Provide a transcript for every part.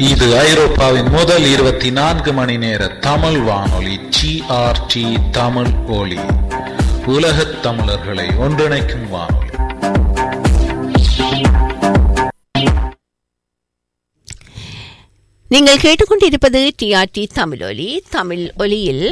இது ஐரோப்பாவின் முதல் இருபத்தி நான்கு மணி நேர தமிழ் வானொலி ஜிஆர்டி தமிழ் ஒலி உலகத் தமிழர்களை ஒன்றிணைக்கும் வானொலி நீங்கள் கேட்டுக்கொண்டிருப்பது டிஆர்டி தமிழொலி தமிழ் ஒலியில்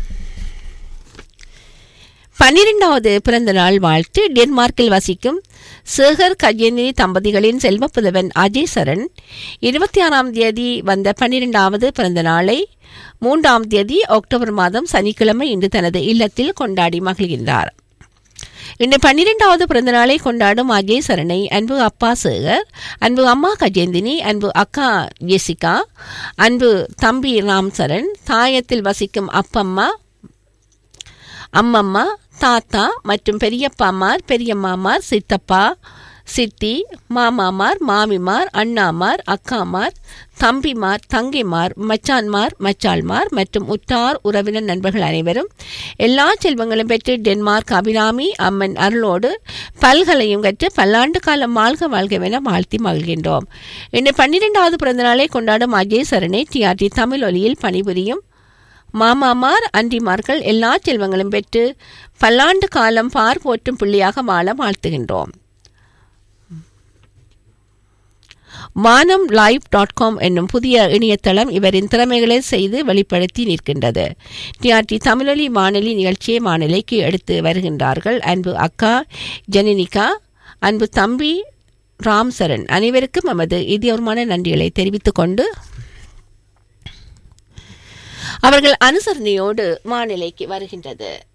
பன்னிரெண்டாவது பிறந்த நாள் வாழ்த்து டென்மார்க்கில் வசிக்கும் சேகர் கஜேந்திரி தம்பதிகளின் செல்வப்புதவன் அஜய் சரண் இருபத்தி ஆறாம் தேதி வந்த பன்னிரெண்டாவது பிறந்த நாளை மூன்றாம் தேதி அக்டோபர் மாதம் சனிக்கிழமை இன்று தனது இல்லத்தில் கொண்டாடி மகிழ்கின்றார் இன்று பன்னிரெண்டாவது பிறந்த நாளை கொண்டாடும் அஜய் சரணை அன்பு அப்பா சேகர் அன்பு அம்மா கஜேந்தினி அன்பு அக்கா ஜெசிகா அன்பு தம்பி ராம் சரண் தாயத்தில் வசிக்கும் அப்பம்மா அம்மம்மா தாத்தா மற்றும் பெரியப்பாமார் பெரியம்மாமார் சித்தப்பா சித்தி மாமாமார் மாமிமார் அண்ணாமார் அக்காமார் தம்பிமார் தங்கைமார் மச்சான்மார் மச்சாள்மார் மற்றும் உற்றார் உறவினர் நண்பர்கள் அனைவரும் எல்லா செல்வங்களும் பெற்று டென்மார்க் அபிராமி அம்மன் அருளோடு பல்கலையும் கற்று பல்லாண்டு காலம் வாழ்க வாழ்கவென வாழ்த்தி மகிழ்கின்றோம் இன்று பன்னிரெண்டாவது பிறந்தநாளை கொண்டாடும் அஜய் சரணை டிஆர்டி தமிழ் ஒலியில் பணிபுரியும் மாமாமார் அன்றிமார்கள் எல்லா செல்வங்களும் பெற்று பல்லாண்டு காலம் பார் போற்றும் பிள்ளையாக வாழ வாழ்த்துகின்றோம் வானம் லைவ் டாட் காம் என்னும் புதிய இணையதளம் இவரின் திறமைகளை செய்து வெளிப்படுத்தி நிற்கின்றது டிஆர்டி தமிழொலி வானொலி நிகழ்ச்சியை வானொலிக்கு எடுத்து வருகின்றார்கள் அன்பு அக்கா ஜெனினிகா அன்பு தம்பி ராம் சரண் அனைவருக்கும் நமது இதயமான நன்றிகளை தெரிவித்துக் கொண்டு அவர்கள் அனுசரணையோடு வானிலைக்கு வருகின்றது